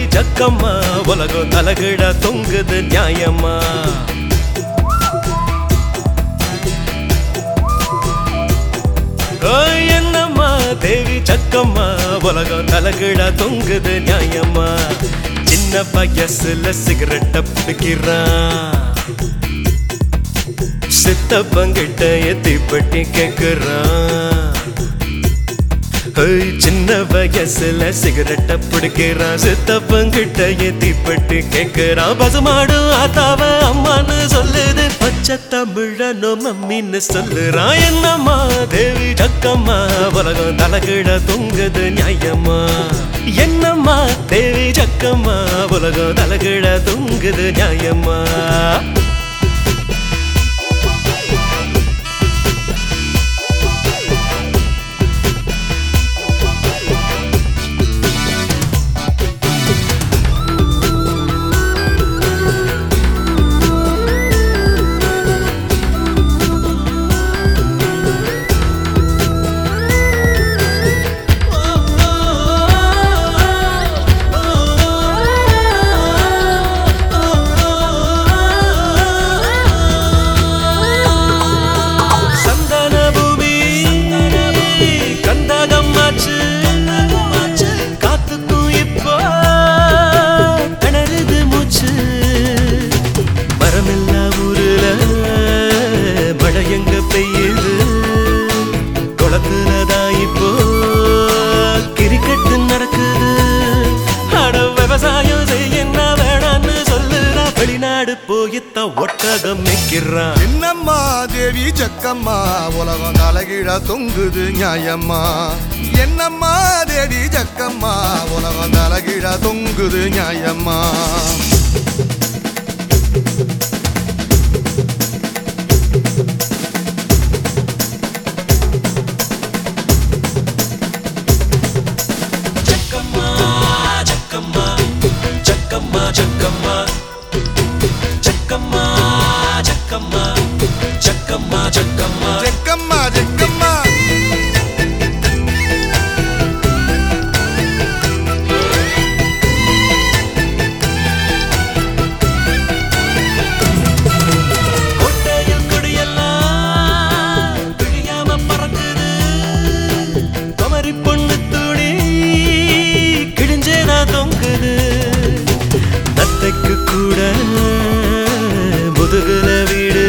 ஜக்கம்மா உலகம் தலகிட தொங்குது நியாயம்மா ஓய், என்னம்மா தேவி சக்கம்மா உலகம் தலகிட தொங்குது நியாயம்மா சின்ன வயசுல சிகரெட்ட பிடிக்கிறான் சித்தப்பங்கிட்ட எத்திப்பட்டி கேக்குறான் ஏய், சின்ன வயசுல சிகரெட்ட பிடிக்கிறான் சித்தப்பங்கிட்ட எத்திப்பட்டு கேக்குறான் பசுமாடு ஆத்தாவ அம்மான்னு சொல்லுது பச்சை தமிழனோ மம்மின்னு சொல்லுறான் என்னம்மா தேவி சக்கம்மா உலகம் தலகிட தொங்குது நியாயம்மா என்னம்மா தேவி சக்கம்மா உலகம் தலகிட தொங்குது நியாயம்மா சந்தன பூமி கந்தகம்மாச்சு காத்துக்கும் இப்போ திணறுது மூச்சு மரமில்லா ஊருல மழை எங்க பெய்யுது குளத்துலதான் இப்போ கிரிக்கெட்டு நடக்குது அட விவசாயம் செய்ய என்ன வேணான்னு சொல்லுறா வெளிநாடு போயித்த ஒட்டகம் மிக்கிறான் என்னம்மா தேவி ஜக்கம்மா உலகம் தலைகீழ தொங்குது நியாயம்மா என்னம்மா தேவி ஜக்கம்மா உலகம் தலைகீழ தொங்குது நியாயம்மா ஜக்கம்மா ஜக்கம்மா ஜக்கம்மா ஜக்கம்மா ஜக்கம்மா ஜக்கம்மா ஜக்கம்மா ஜக்கம்மா ஜக்கம்மா ஜக்கம்மா கோட்டையில் கொடியெல்லாம் பிழியாம பறக்குது குமரி பொண்ணு துணி கிழிஞ்சேனா தொங்குது நத்தைக்கு கூட முதுகுல வீடு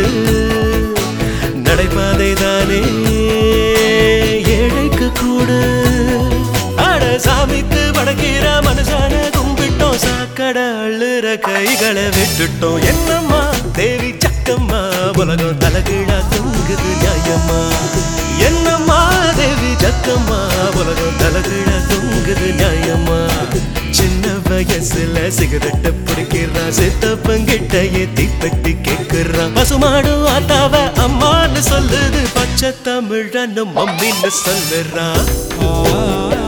நடைபாதை தானே ஏழைக்கு கூட அட சாமிக்கு வடக்கிற மனுஷான கும்பிட்டோம் சாக்கட அள்ளுற கைகளை விட்டுட்டோம் என்னம்மா தேவி சக்கம்மா உலகம் தலகிழா தொங்குது நியாயம்மா என்னம்மா தேவி சக்கம்மா உலகம் தலகிழா தொங்குது நியாயம்மா சின்ன வயசுல சிகரெட்ட பிடிக்கிறான் சித்தப்பங்கிட்ட ஏத்தி பெட்டி கேக்குறான் பசுமாடு ஆத்தாவ அம்மான்னு சொல்லுது பச்சை தமிழன்னு மம்மின்னு சொல்லுறான்